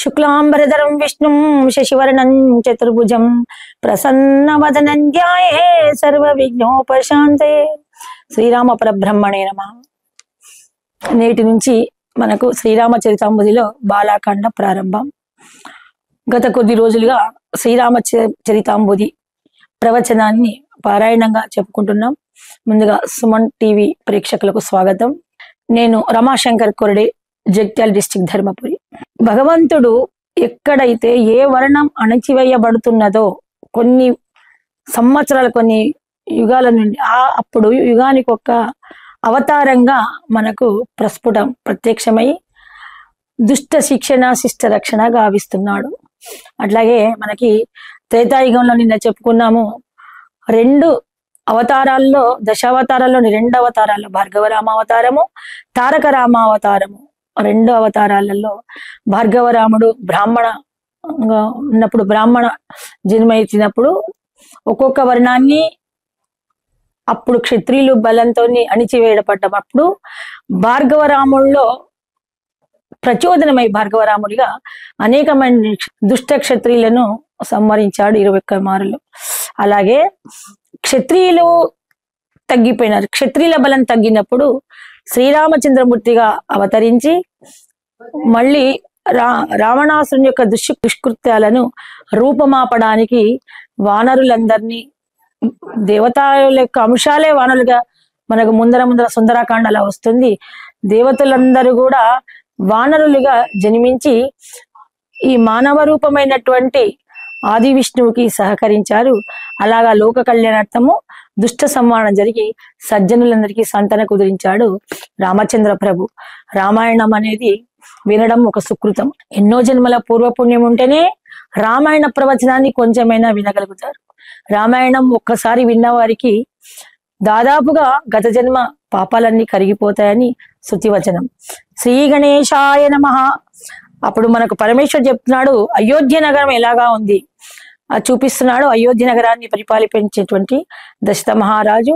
శుక్లాంబరధరం విష్ణుం శశివర్ణం చతుర్భుజం ప్రసన్నవదనం ధ్యాయే సర్వ విఘ్నోపశాంతే శ్రీరామ పరబ్రహ్మణే నమ నేటి నుంచి మనకు శ్రీరామ చరితాంబుదిలో బాలాకాండ ప్రారంభం గత కొద్ది రోజులుగా శ్రీరామ చ- చరితాంబుది ప్రవచనాన్ని పారాయణంగా చెప్పుకుంటున్నాం ముందుగా సుమన్ టీవీ ప్రేక్షకులకు స్వాగతం నేను రమాశంకర్ కొరడే జగిత్యాల డిస్టిక్ ధర్మపురి భగవంతుడు ఎక్కడైతే ఏ వర్ణం అణచివేయబడుతున్నదో కొన్ని సంవత్సరాల కొన్ని యుగాల నుండి ఆ అప్పుడు యుగానికి ఒక అవతారంగా మనకు ప్రస్ఫుటం ప్రత్యక్షమై దుష్ట శిక్షణ శిష్ట రక్షణ గావిస్తున్నాడు అట్లాగే మనకి త్రేతాయుగంలో నిన్న చెప్పుకున్నాము రెండు అవతారాల్లో దశావతారాల్లోని రెండు అవతారాలు భార్గవరామ అవతారము తారక రామ అవతారము రెండు అవతారాలలో భార్గవరాముడు బ్రాహ్మణ ఉన్నప్పుడు బ్రాహ్మణ జన్మ ఎత్తినప్పుడు ఒక్కొక్క వర్ణాన్ని అప్పుడు క్షత్రియులు బలంతో అణిచివేయబడ్డప్పుడు భార్గవరాముల్లో ప్రచోదనమై భార్గవరాముడిగా అనేకమైన దుష్ట క్షత్రియులను సంహరించాడు ఇరవై ఒక్క మారులు అలాగే క్షత్రియులు తగ్గిపోయినారు క్షత్రియుల బలం తగ్గినప్పుడు శ్రీరామచంద్రమూర్తిగా అవతరించి మళ్ళీ రా రావణాసురుని యొక్క దుష్ దుష్కృత్యాలను రూపమాపడానికి వానరులందరినీ దేవతల యొక్క అంశాలే వానరులుగా మనకు ముందర ముందర సుందరాకాండ అలా వస్తుంది దేవతలందరూ కూడా వానరులుగా జన్మించి ఈ మానవ రూపమైనటువంటి ఆది విష్ణువుకి సహకరించారు అలాగా లోక కళ్యాణార్థము దుష్ట సంవారణ జరిగి సజ్జనులందరికీ సంతన కుదిరించాడు రామచంద్ర ప్రభు రామాయణం అనేది వినడం ఒక సుకృతం ఎన్నో జన్మల పూర్వపుణ్యం ఉంటేనే రామాయణ ప్రవచనాన్ని కొంచెమైనా వినగలుగుతారు రామాయణం ఒక్కసారి విన్నవారికి దాదాపుగా గత జన్మ పాపాలన్నీ కరిగిపోతాయని శృతివచనం శ్రీ గణేశాయ నమ అప్పుడు మనకు పరమేశ్వర్ చెప్తున్నాడు అయోధ్య నగరం ఎలాగా ఉంది అది చూపిస్తున్నాడు అయోధ్య నగరాన్ని పరిపాలించేటువంటి దశరథ మహారాజు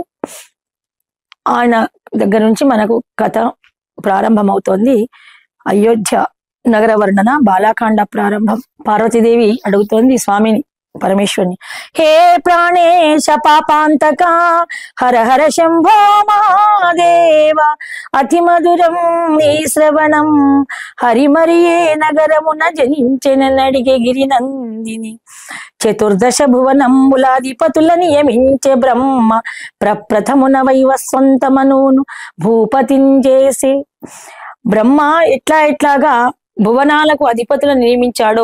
ఆయన దగ్గర నుంచి మనకు కథ ప్రారంభమవుతోంది అయోధ్య నగర వర్ణన బాలాకాండ ప్రారంభం పార్వతీదేవి అడుగుతోంది స్వామిని పరమేశ్వరుని హే ప్రాణేశ పాపాంతక హర హర శంభో మహాదేవ అతి మధురం నీ శ్రవణం హరిమరియే నగరమున జనించెనడిగే గిరినందిని చతుర్దశ భువనంబులాధిపతుల నియమించే బ్రహ్మ ప్రప్రథమున వైవస్వంతమనును భూపతించేసి బ్రహ్మ ఎట్లా ఎట్లాగా భువనాలకు అధిపతులను నియమించాడో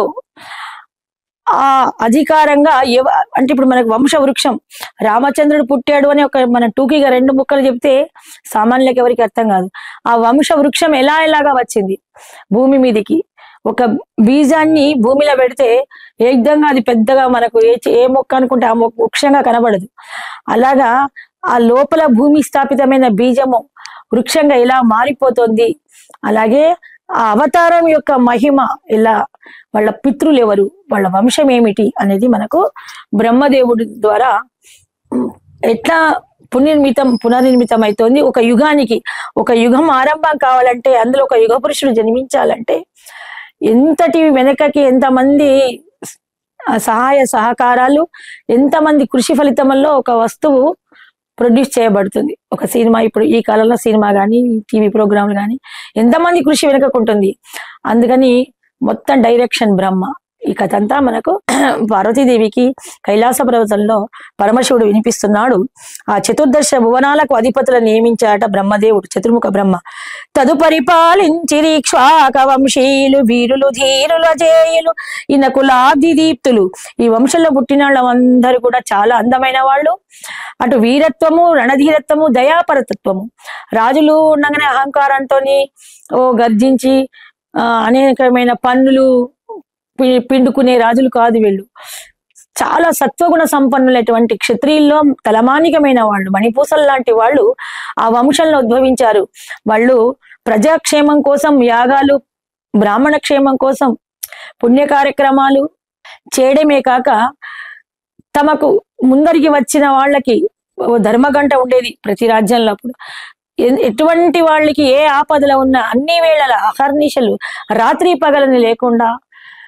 ఆ అధికారంగా ఎవ అంటే ఇప్పుడు మనకు వంశ వృక్షం రామచంద్రుడు పుట్టాడు అని ఒక మన టూకీగా రెండు ముక్కలు చెప్తే సామాన్యులకు ఎవరికి అర్థం కాదు ఆ వంశ వృక్షం ఎలా ఎలాగా వచ్చింది భూమి మీదికి ఒక బీజాన్ని భూమిలో పెడితే ఏ విధంగా అది పెద్దగా మనకు ఏ చే- ఏ మొక్క అనుకుంటే ఆ మొక్క వృక్షంగా కనబడదు అలాగా ఆ లోపల భూమి స్థాపితమైన బీజము వృక్షంగా ఎలా మారిపోతుంది అలాగే ఆ అవతారం యొక్క మహిమ ఎలా వాళ్ళ పితృలు ఎవరు వాళ్ళ వంశం ఏమిటి అనేది మనకు బ్రహ్మదేవుడి ద్వారా ఉమ్, ఎట్లా పునర్మితం పునర్నిర్మితం అవుతోంది ఒక యుగానికి ఒక యుగం ఆరంభం కావాలంటే అందులో ఒక యుగ పురుషుడు జన్మించాలంటే ఎంతటి వెనకకి ఎంతమంది ఆ సహాయ సహకారాలు ఎంతమంది కృషి ఫలితంలో ఒక వస్తువు ప్రొడ్యూస్ చేయబడుతుంది ఒక సినిమా ఇప్పుడు ఈ కాలంలో సినిమా కానీ టీవీ ప్రోగ్రాంలు కానీ ఎంతమంది కృషి వెనుకకుంటుంది అందుకని మొత్తం డైరెక్షన్ బ్రహ్మ ఈ కథ అంతా మనకు పార్వతీదేవికి కైలాస పర్వతంలో పరమశివుడు వినిపిస్తున్నాడు ఆ చతుర్దశ భువనాలకు అధిపతులను నియమించాట బ్రహ్మదేవుడు చతుర్ముఖ బ్రహ్మ తదుపరి పాలించిరి క్షాక వంశీయులు వీరులు ధీరులు అజేయులు ఈయన కులాబ్ది దీప్తులు ఈ వంశంలో పుట్టిన వాళ్ళందరూ కూడా చాలా అందమైన వాళ్ళు అటు వీరత్వము రణధీరత్వము దయాపరతత్వము రాజులు ఉండగానే అహంకారంతో ఓ గర్జించి ఆ, అనేకమైన పన్నులు పి- పిండుకునే రాజులు కాదు వీళ్ళు చాలా సత్వగుణ సంపన్నులైనటువంటి క్షత్రియుల్లో తలమానికమైన వాళ్ళు మణిపూసల్ లాంటి వాళ్ళు ఆ వంశంలో ఉద్భవించారు వాళ్ళు ప్రజాక్షేమం కోసం యాగాలు బ్రాహ్మణ క్షేమం కోసం పుణ్య కార్యక్రమాలు చేయడమే కాక తమకు ముందరికి వచ్చిన వాళ్ళకి ఓ ధర్మగంట ఉండేది ప్రతి రాజ్యంలో అప్పుడు ఎ- ఎటువంటి వాళ్ళకి ఏ ఆపదలో ఉన్నా అన్ని వేళల అహర్నిశలు రాత్రి పగలని లేకుండా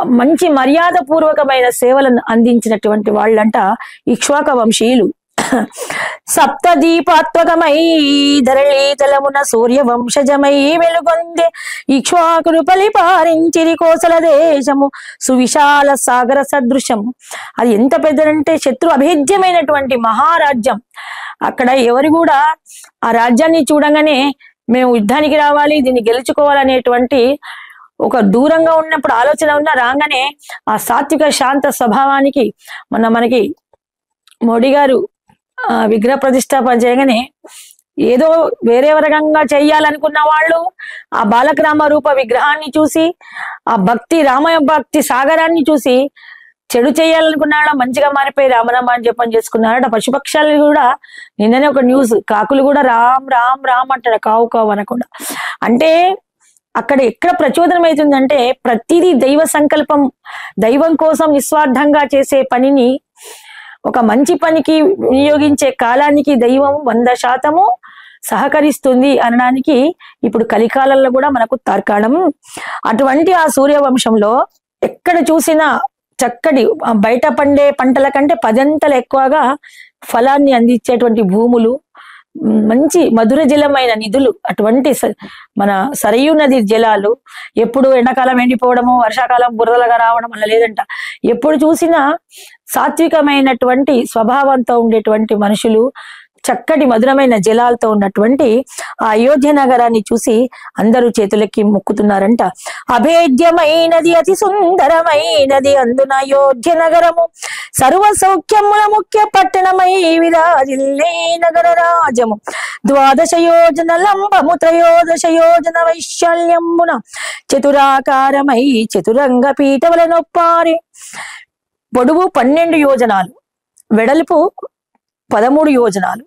మంచి మర్యాద పూర్వకమైన సేవలను అందించినటువంటి వాళ్ళంట ఇక్ష్వాక వంశీయులు సప్త దీపాత్మకమై ధరళీతలమున సూర్య వంశజమై వెలుగొందే ఇక్ష్వాకుడు పలిపారించిరి కోసల దేశము సువిశాల సాగర సదృశము అది ఎంత పెద్దదంటే శత్రు అభేద్యమైనటువంటి మహారాజ్యం అక్కడ ఎవరు కూడా ఆ రాజ్యాన్ని చూడంగానే మేము యుద్ధానికి రావాలి దీన్ని గెలుచుకోవాలనేటువంటి ఒక దూరంగా ఉన్నప్పుడు ఆలోచన ఉన్న రాగానే ఆ సాత్విక శాంత స్వభావానికి మన మనకి మోడీ గారు ఆ, విగ్రహ ప్రతిష్టాపన చేయగానే ఏదో వేరే రకంగా చెయ్యాలనుకున్న వాళ్ళు ఆ బాలకరామ రూప విగ్రహాన్ని చూసి ఆ భక్తి రామయ భక్తి సాగరాన్ని చూసి చెడు చేయాలనుకున్నాడా మంచిగా మారిపోయి రామరామ అని జపం చేసుకున్నారట పశుపక్షాలు కూడా నిన్ననే ఒక న్యూస్ కాకులు కూడా రామ్ రామ్ రామ్ అంటాడు కావు కావు అనకుండా అంటే అక్కడ ఎక్కడ ప్రచోదనం అవుతుందంటే ప్రతిదీ దైవ సంకల్పం దైవం కోసం నిస్వార్థంగా చేసే పనిని ఒక మంచి పనికి వినియోగించే కాలానికి దైవం వంద శాతము సహకరిస్తుంది అనడానికి ఇప్పుడు కలికాలంలో కూడా మనకు తార్కాణం అటువంటి ఆ సూర్యవంశంలో ఎక్కడ చూసినా చక్కటి ఆ బయట పండే పంటల కంటే పదంతలు ఎక్కువగా ఫలాన్ని అందించేటువంటి భూములు మ్, మంచి మధుర జలమైన నిధులు అటువంటి స- మన సరయూ నది జలాలు ఎప్పుడు ఎండాకాలం ఎండిపోవడము వర్షాకాలం బురదలుగా రావడం అలా లేదంట ఎప్పుడు చూసినా సాత్వికమైనటువంటి స్వభావంతో ఉండేటువంటి మనుషులు చక్కటి మధురమైన జలాలతో ఉన్నటువంటి ఆ అయోధ్య నగరాన్ని చూసి అందరూ చేతులెక్కి మొక్కుతున్నారంట అభేద్యమైనది అతి సుందరమైనది అందున అయోధ్య నగరము సర్వ సౌఖ్యముల ముఖ్య పట్టణమై విరాజిల్లే నగర రాజము ద్వాదశ యోజన లంబము త్రయోదశ యోజన వైశాల్యమున చతురాకారమై చతురంగ పీఠముల నొప్పారి పొడవు పన్నెండు యోజనాలు వెడల్పు పదమూడు యోజనాలు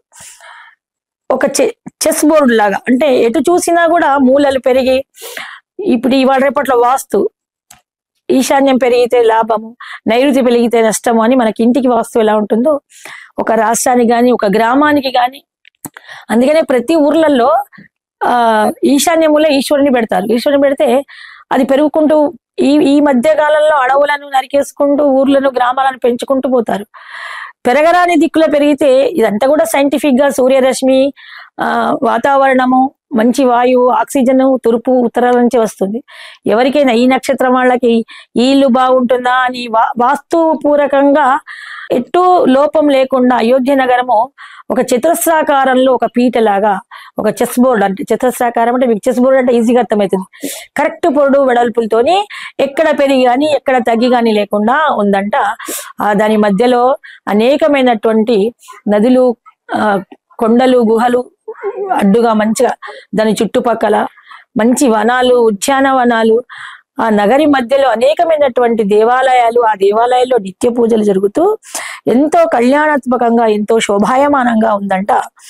ఒక చె చెస్ బోర్డు లాగా అంటే ఎటు చూసినా కూడా మూలలు పెరిగి ఇప్పుడు ఇవాళ రేపట్లో వాస్తు ఈశాన్యం పెరిగితే లాభము నైరుతి పెరిగితే నష్టము అని మనకి ఇంటికి వాస్తు ఎలా ఉంటుందో ఒక రాష్ట్రానికి కానీ ఒక గ్రామానికి కానీ అందుకనే ప్రతి ఊర్లలో ఆ ఈశాన్యములో ఈశ్వరుని పెడతారు ఈశ్వరుని పెడితే అది పెరుగుకుంటూ ఈ ఈ మధ్య కాలంలో అడవులను నరికేసుకుంటూ ఊర్లను గ్రామాలను పెంచుకుంటూ పోతారు పెరగరాని దిక్కులో పెరిగితే ఇదంతా కూడా సైంటిఫిక్ గా సూర్యరశ్మి ఆ వాతావరణము మంచి వాయువు ఆక్సిజన్ తూర్పు ఉత్తరాల నుంచి వస్తుంది ఎవరికైనా ఈ నక్షత్రం వాళ్ళకి ఈ ఇల్లు బాగుంటుందా అని వా వాస్తు పూరకంగా ఎటు లోపం లేకుండా అయోధ్య నగరము ఒక చతురస్రాకారంలో ఒక పీట లాగా ఒక చెస్ బోర్డ్ అంటే చతురస్రాకారం అంటే మీకు చెస్ బోర్డ్ అంటే ఈజీగా అర్థమవుతుంది కరెక్ట్ పొడు వెడల్పులతోని ఎక్కడ పెరిగి కానీ ఎక్కడ తగ్గి కానీ లేకుండా ఉందంట ఆ దాని మధ్యలో అనేకమైనటువంటి నదులు ఆ, కొండలు గుహలు అడ్డుగా మంచిగా దాని చుట్టుపక్కల మంచి వనాలు ఉద్యానవనాలు ఆ నగరి మధ్యలో అనేకమైనటువంటి దేవాలయాలు ఆ దేవాలయాల్లో నిత్య పూజలు జరుగుతూ ఎంతో కళ్యాణాత్మకంగా ఎంతో శోభాయమానంగా ఉందంట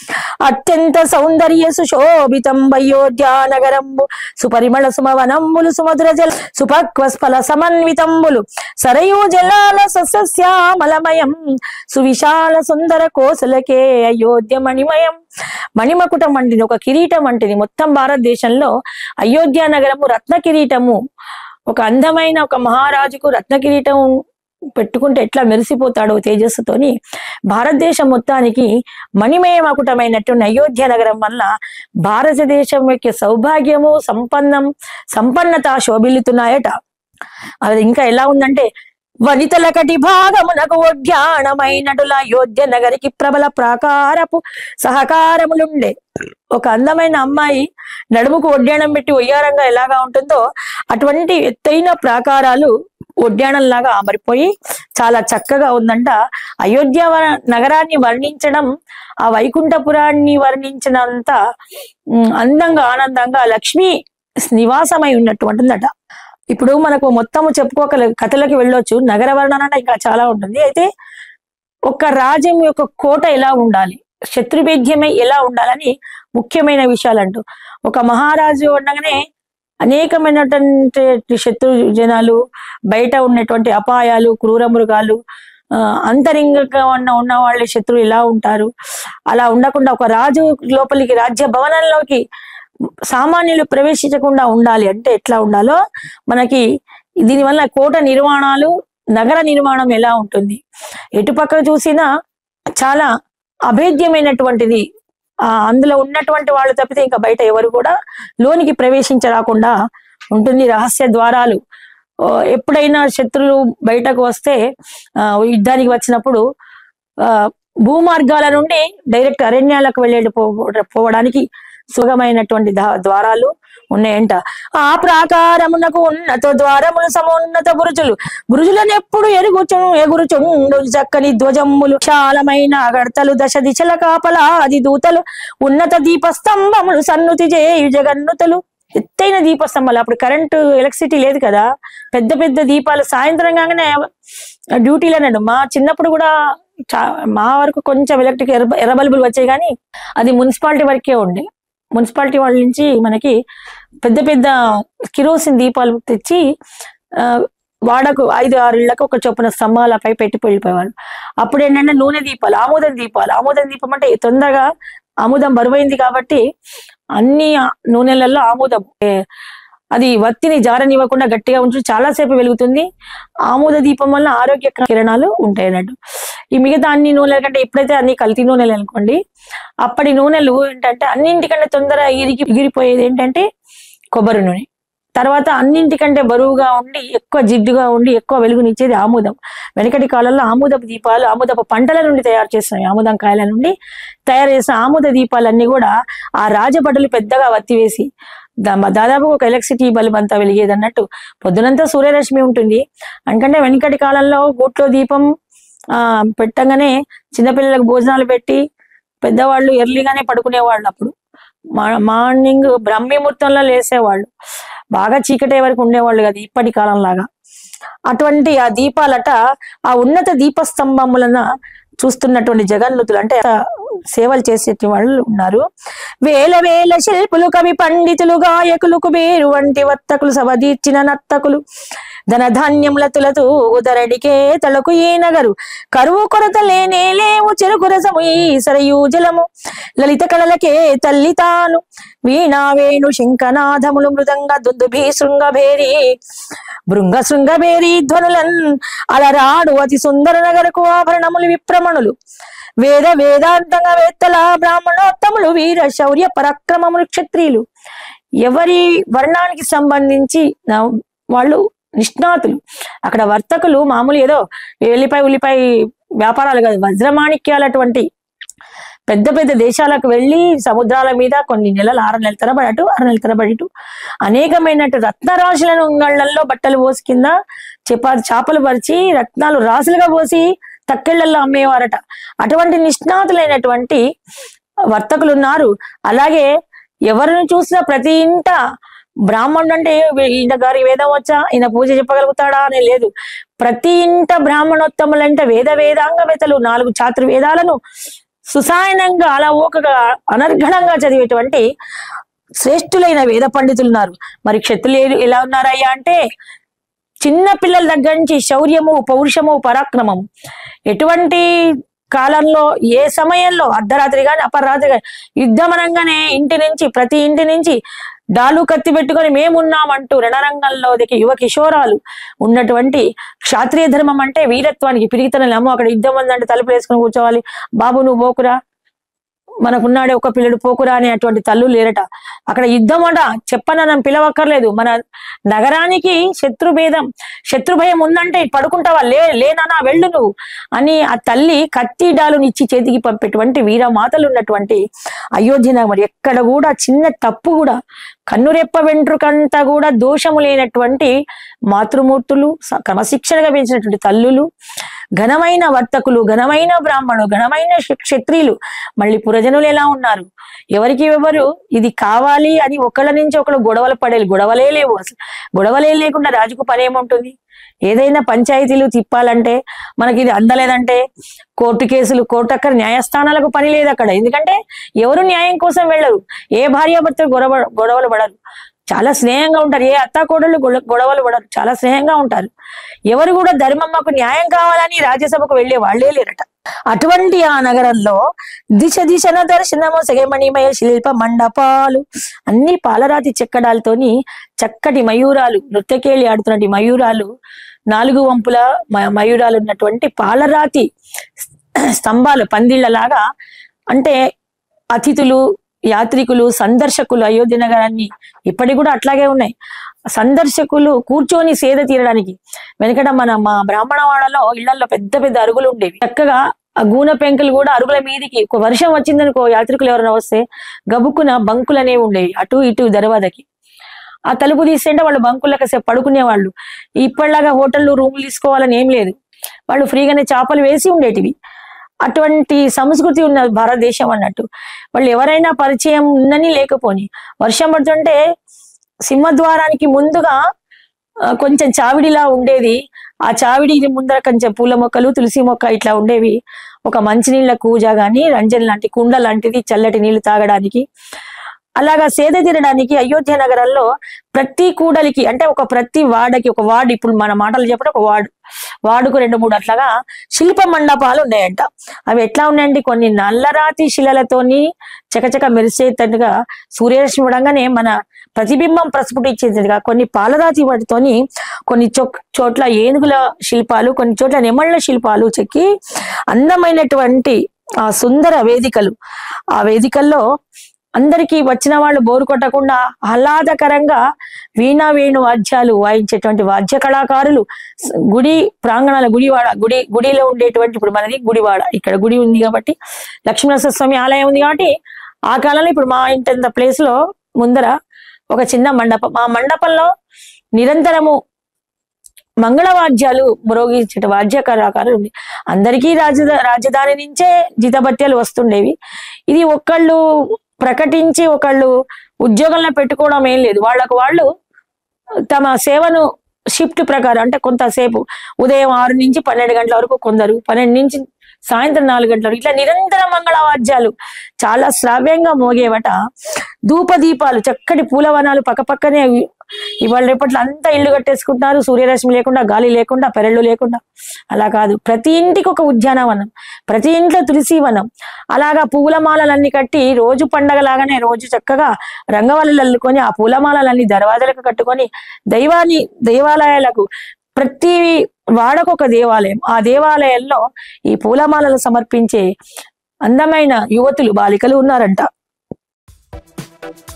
అత్యంత సౌందర్య సుశోభితం అయోధ్యా నగరంబు సుపరిమళ సుమవనంబులు సుమధుర జల సుపక్వ స్ఫల సమన్వితంబులు సరయూ జలాల సస్యశ్యామలమయం సువిశాల సుందర కోసలకే అయోధ్య మణిమయం మణిమకుటం వంటిది ఒక కిరీటం వంటిది మొత్తం భారతదేశంలో అయోధ్య నగరము రత్న కిరీటము ఒక అందమైన ఒక మహారాజుకు రత్న కిరీటం పెట్టుకుంటే ఎట్లా మెరిసిపోతాడో తేజస్సుతోని భారతదేశం మొత్తానికి మణిమయ మకుటమైనటువంటి అయోధ్య నగరం వల్ల భారతదేశం యొక్క సౌభాగ్యము సంపన్నం సంపన్నత శోభిల్లుతున్నాయట అది ఇంకా ఎలా ఉందంటే వనితల కటి భాగమునకు ఒడ్యాణమైనటుల అయోధ్య నగరికి ప్రబల ప్రాకారపు సహకారములుండే ఒక అందమైన అమ్మాయి నడుముకు ఒడ్యాణం పెట్టి ఒయ్యారంగా ఎలాగా ఉంటుందో అటువంటి ఎత్తైన ప్రాకారాలు ఒడ్యాణంలాగా అమరిపోయి చాలా చక్కగా ఉందంట అయోధ్య వ- నగరాన్ని వర్ణించడం ఆ వైకుంఠపురాన్ని వర్ణించినంత ఉమ్, అందంగా ఆనందంగా లక్ష్మి నివాసమై ఉన్నట్టు ఉంటుందట ఇప్పుడు మనకు మొత్తము చెప్పుకోక కథలకు వెళ్ళొచ్చు నగర వర్ణన అంటే ఇంకా చాలా ఉంటుంది అయితే ఒక రాజ్యం యొక్క కోట ఎలా ఉండాలి శత్రుభేద్యమై ఎలా ఉండాలని ముఖ్యమైన విషయాలు అంటూ ఒక మహారాజు ఉండగానే అనేకమైనటువంటి శత్రు జనాలు బయట ఉన్నటువంటి అపాయాలు క్రూర మృగాలు ఆ, అంతరింగంగా ఉన్న ఉన్న వాళ్ళ శత్రువు ఎలా ఉంటారు అలా ఉండకుండా ఒక రాజు లోపలికి రాజ్య భవనంలోకి సామాన్యులు ప్రవేశించకుండా ఉండాలి అంటే ఎట్లా ఉండాలో మనకి దీనివల్ల కోట నిర్మాణాలు నగర నిర్మాణం ఎలా ఉంటుంది ఎటుపక్క చూసినా చాలా అభేద్యమైనటువంటిది ఆ అందులో ఉన్నటువంటి వాళ్ళు తప్పితే ఇంకా బయట ఎవరు కూడా లోనికి ప్రవేశించరాకుండా ఉంటుంది రహస్య ద్వారాలు ఓ, ఎప్పుడైనా శత్రులు బయటకు వస్తే ఆ, యుద్ధానికి వచ్చినప్పుడు ఆ భూమార్గాల నుండి డైరెక్ట్ అరణ్యాలకు వెళ్ళే పోవడానికి సుగమైనటువంటి దా- ద్వారాలు ఉన్నాయంట ఆ ప్రాకారమునకు ఉన్నత ద్వారములు సమున్నత బురుజులు బురుజులను ఎప్పుడు ఎరుగుచు ఎగురుచుండు చక్కని ధ్వజమ్ములు విశాలమైన గడతలు దశ దిశల కాపల అది దూతలు ఉన్నత దీపస్తంభములు సన్నుతి చేయు జగన్నుతలు ఎత్తైన దీపస్తంభాలు అప్పుడు కరెంటు ఎలక్ట్రిసిటీ లేదు కదా పెద్ద పెద్ద దీపాలు సాయంత్రం కాగానే డ్యూటీలు అన్నాడు మా చిన్నప్పుడు కూడా చా- మా వరకు కొంచెం ఎలక్ట్రిక్ ఎర్ర ఎర్ర బల్బులు వచ్చాయి కానీ అది మున్సిపాలిటీ వరకే ఉండే మున్సిపాలిటీ వాళ్ళ నుంచి మనకి పెద్ద పెద్ద కిరోసిన్ దీపాలు తెచ్చి ఆ, వాడకు ఐదు ఆరు ఇళ్లకు ఒక చొప్పున స్తంభాలపై పెట్టి వెళ్ళిపోయేవారు అప్పుడు ఏంటంటే నూనె దీపాలు ఆమోదం దీపాలు ఆమోదం దీపం అంటే తొందరగా ఆముదం బరువైంది కాబట్టి అన్ని ఆ నూనెలలో ఆముదం ఏ, అది వత్తిని జారనివ్వకుండా గట్టిగా ఉంచి చాలాసేపు వెలుగుతుంది ఆముద దీపం వల్ల ఆరోగ్య కిరణాలు ఉంటాయి అన్నట్టు ఈ మిగతా అన్ని నూనెల కంటే ఎప్పుడైతే అన్ని కల్తీ నూనెలు అనుకోండి అప్పటి నూనెలు ఏంటంటే అన్నింటికంటే తొందర ఇరిగి ఎగిరిపోయేది ఏంటంటే కొబ్బరి నూనె తర్వాత అన్నింటికంటే బరువుగా ఉండి ఎక్కువ జిడ్డుగా ఉండి ఎక్కువ వెలుగునిచ్చేది ఆముదం వెనకటి కాలంలో ఆముదపు దీపాలు ఆముదపు పంటల నుండి తయారు చేస్తున్నాయి ఆముదం కాయల నుండి తయారు చేసిన ఆముద దీపాలన్నీ కూడా ఆ రాజభటులు పెద్దగా వత్తివేసి దా- దాదాపు ఒక ఎలక్ట్రిసిటీ బల్బ్ అంతా వెలిగేది అన్నట్టు పొద్దునంతా సూర్యరశ్మి ఉంటుంది ఎందుకంటే వెనకటి కాలంలో గూట్లో దీపం ఆ పెట్టగానే చిన్నపిల్లలకు భోజనాలు పెట్టి పెద్దవాళ్ళు ఎర్లీగానే పడుకునేవాళ్ళు అప్పుడు మా- మార్నింగ్ బ్రహ్మీ ముహూర్తంలో లేసేవాళ్ళు బాగా చీకటే వరకు ఉండేవాళ్ళు కదా ఇప్పటి కాలం లాగా అటువంటి ఆ దీపాలట ఆ ఉన్నత దీపస్తంభములన చూస్తున్నటువంటి జగన్నుతులు అంటే ఆ సేవలు చేసే వాళ్ళు ఉన్నారు వేల వేల శిల్పులు కవి పండితులు గాయకులు కుబేరు వంటి వర్తకులు సవదీర్చిన నర్తకులు ధనధాన్యములతులతూ ఉదరడికే తలకు ఈ నగరు కరువు కొరత లేనే లేవు చెరుకు రసము ఈ సరయూ జలము లలిత కళలకే తల్లి తాను వీణా వేణు శంఖనాథములు మృదంగ దుందుభి శృంగభేరి భృంగ శృంగభేరి ధ్వనులన్ అలరాడు అతి సుందర నగరకు ఆభరణములు విప్రమణులు వేద వేదాంతంగా వేత్తల బ్రాహ్మణోత్తములు వీర శౌర్య పరాక్రమములు క్షత్రియులు ఎవరి వర్ణానికి సంబంధించి నా- వాళ్ళు నిష్ణాతులు అక్కడ వర్తకులు మామూలు ఏదో ఎల్లిపాయ ఉల్లిపాయ వ్యాపారాలు కాదు వజ్రమాణిక్యాలు అటువంటి పెద్ద పెద్ద దేశాలకు వెళ్ళి సముద్రాల మీద కొన్ని నెలలు ఆరు నెలల తరబడి అటు ఆరు నెలల తరబడి ఇటు అనేకమైనటు రత్నరాశులను ఉంగళ్ళల్లో బట్టలు పోసి కింద చేప చేపలు పరిచి రత్నాలు రాసులుగా పోసి తక్కెళ్లలో అమ్మేవారట అటువంటి నిష్ణాతులైనటువంటి వర్తకులు ఉన్నారు అలాగే ఎవరిని చూసినా ప్రతి ఇంట బ్రాహ్మణుడు అంటే ఈయన గారి వేదం వచ్చా ఈయన పూజ చెప్పగలుగుతాడా అనే లేదు ప్రతి ఇంట బ్రాహ్మణోత్తములంటే వేద వేదాంగవేత్తలు నాలుగు చాతుర్వేదాలను సుసాయనంగా అలా ఓకగా అనర్ఘణంగా చదివేటువంటి శ్రేష్ఠులైన వేద పండితులు ఉన్నారు మరి క్షత్రులు ఎలా ఉన్నారయ్యా అంటే చిన్న పిల్లల దగ్గర నుంచి శౌర్యము పౌరుషము పరాక్రమం ఎటువంటి కాలంలో ఏ సమయంలో అర్ధరాత్రి కానీ అపరాత్రి కానీ యుద్ధం అనగానే ఇంటి నుంచి ప్రతి ఇంటి నుంచి డాలు కత్తి పెట్టుకొని మేమున్నామంటూ రణరంగంలో దిగి యువ కిషోరాలు ఉన్నటువంటి క్షాత్రియ ధర్మం అంటే వీరత్వానికి పిరిగితనం అమ్మో అక్కడ యుద్ధం ఉందంటే తలుపులు వేసుకొని కూర్చోవాలి బాబు నువ్వు పోకురా మనకున్నాడే ఒక పిల్లడు పోకురా అనే అటువంటి తల్లు లేరట అక్కడ యుద్ధం అంట చెప్పననం పిలవక్కర్లేదు మన నగరానికి శత్రుభేదం శత్రుభయం ఉందంటే పడుకుంటావా లే లేనా వెళ్ళు నువ్వు అని ఆ తల్లి కత్తిడాలుని ఇచ్చి చేతికి పంపేటువంటి వీరమాతలు ఉన్నటువంటి అయోధ్య నగరం ఎక్కడ కూడా చిన్న తప్పు కూడా కన్నురెప్ప వెంట్రుకంతా కూడా దోషము లేనటువంటి మాతృమూర్తులు స- క్రమశిక్షణగా పెంచినటువంటి తల్లులు ఘనమైన వర్తకులు ఘనమైన బ్రాహ్మణులు ఘనమైన క్ష- క్షత్రియులు మళ్ళీ పురజనులు ఎలా ఉన్నారు ఎవరికి ఎవరు ఇది కావాలి అని ఒకళ్ళ నుంచి ఒకళ్ళు గొడవలు పడేది గొడవలే లేవు అసలు గొడవలే లేకుండా రాజుకు పని ఏముంటుంది ఏదైనా పంచాయతీలు తిప్పాలంటే మనకి ఇది అందలేదంటే కోర్టు కేసులు కోర్టు అక్కడ న్యాయస్థానాలకు పని లేదు అక్కడ ఎందుకంటే ఎవరు న్యాయం కోసం వెళ్ళరు ఏ భార్యాభర్తలు గొడవ గొడవలు పడరు చాలా స్నేహంగా ఉంటారు ఏ అత్త కోడళ్ళు గొడ- గొడవలు పడరు చాలా స్నేహంగా ఉంటారు ఎవరు కూడా ధర్మమ్మకు న్యాయం కావాలని రాజ్యసభకు వెళ్ళే వాళ్ళే లేరట అటువంటి ఆ నగరంలో దిశ దిశన దర్శనము సగమణిమయ శిల్ప మండపాలు అన్ని పాలరాతి చెక్కడాలతోని చక్కటి మయూరాలు నృత్యకేళి ఆడుతున్నటువంటి మయూరాలు నాలుగు వంపుల మ- మయూరాలు ఉన్నటువంటి పాలరాతి స్తంభాలు పందిళ్ళలాగా అంటే అతిథులు యాత్రికులు సందర్శకులు అయోధ్య నగరాన్ని ఇప్పటికి కూడా అట్లాగే ఉన్నాయి సందర్శకులు కూర్చొని సేద తీరడానికి వెనకట మన మా బ్రాహ్మణవాడలో ఇళ్లలో పెద్ద పెద్ద అరుగులు ఉండేవి చక్కగా ఆ గూన పెంకులు కూడా అరుగుల మీదికి ఒక వర్షం వచ్చిందనుకో యాత్రికులు ఎవరైనా వస్తే గబుక్కున బంకులు అనేవి ఉండేవి అటు ఇటు దర్వాదకి ఆ తలుపు తీస్తుంటే వాళ్ళు బంకులకు సేపు పడుకునేవాళ్ళు ఇప్పటిలాగా హోటళ్ళు రూములు తీసుకోవాలని ఏం లేదు వాళ్ళు ఫ్రీగానే చేపలు వేసి ఉండేటివి అటువంటి సంస్కృతి ఉన్న భారతదేశం అన్నట్టు వాళ్ళు ఎవరైనా పరిచయం ఉందని లేకపోని వర్షం పడుతుంటే సింహద్వారానికి ముందుగా ఆ, కొంచెం చావిడిలా ఉండేది ఆ చావిడి ముందర కొంచెం పూల మొక్కలు తులసి మొక్క ఇట్లా ఉండేవి ఒక మంచినీళ్ళ కూజ గాని రంజన్ లాంటి కుండ లాంటిది చల్లటి నీళ్లు తాగడానికి అలాగా సేద తీరడానికి అయోధ్య నగరంలో ప్రతి కూడలికి అంటే ఒక ప్రతి వాడకి ఒక వార్డు ఇప్పుడు మన మాటలు చెప్పడం ఒక వార్డు వార్డుకు రెండు మూడు అట్లాగా శిల్ప మండపాలు ఉన్నాయంట అవి ఎట్లా ఉన్నాయండి కొన్ని నల్లరాతి శిలలతోని చకచక మెరిసేటట్టుగా సూర్యరశ్మి పడంగానే మన ప్రతిబింబం ప్రస్ఫుటించేదిగా కొన్ని పాలరాతి వాటితోని కొన్ని చొక్ చోట్ల ఏనుగుల శిల్పాలు కొన్ని చోట్ల నెమళ్ళ శిల్పాలు చెక్కి అందమైనటువంటి ఆ సుందర వేదికలు ఆ వేదికల్లో అందరికీ వచ్చిన వాళ్ళు బోరు కొట్టకుండా ఆహ్లాదకరంగా వీణా వేణు వాద్యాలు వాయించేటువంటి వాద్య కళాకారులు స- గుడి ప్రాంగణాల గుడివాడ గుడి గుడిలో ఉండేటువంటి ఇప్పుడు మనది గుడివాడ ఇక్కడ గుడి ఉంది కాబట్టి లక్ష్మీనరసింహ స్వామి ఆలయం ఉంది కాబట్టి ఆ కాలంలో ఇప్పుడు మా ఇంటి ప్లేస్ లో ముందర ఒక చిన్న మండపం ఆ మండపంలో నిరంతరము మంగళవాద్యాలు మ్రోగించే వాద్య కళాకారులు ఉంది అందరికీ రాజధ రాజధాని నుంచే జీతభత్యాలు వస్తుండేవి ఇది ఒకళ్ళు ప్రకటించి ఒకళ్ళు ఉద్యోగంలో పెట్టుకోవడం ఏం లేదు వాళ్ళకు వాళ్ళు తమ సేవను షిఫ్ట్ ప్రకారం అంటే కొంతసేపు ఉదయం ఆరు నుంచి పన్నెండు గంటల వరకు కొందరు పన్నెండు నుంచి సాయంత్రం నాలుగు గంటల వరకు ఇట్లా నిరంతర మంగళవాద్యాలు చాలా శ్రావ్యంగా మోగేవట ధూప దీపాలు చక్కటి పూలవనాలు పక్కపక్కనే ఇవి- ఇవాళ రేపట్లో అంతా ఇల్లు కట్టేసుకుంటున్నారు సూర్యరశ్మి లేకుండా గాలి లేకుండా పెరళ్ళు లేకుండా అలా కాదు ప్రతి ఇంటికి ఒక ఉద్యానవనం ప్రతి ఇంట్లో తులసి వనం అలాగా పూలమాలలన్నీ కట్టి రోజు పండగలాగానే రోజు చక్కగా రంగవల్లులు అల్లుకొని ఆ పూలమాలలన్నీ దర్వాజలకు కట్టుకొని దైవాన్ని దేవాలయాలకు ప్రతి వాడకు ఒక దేవాలయం ఆ దేవాలయంలో ఈ పూలమాలలు సమర్పించే అందమైన యువతులు బాలికలు ఉన్నారంట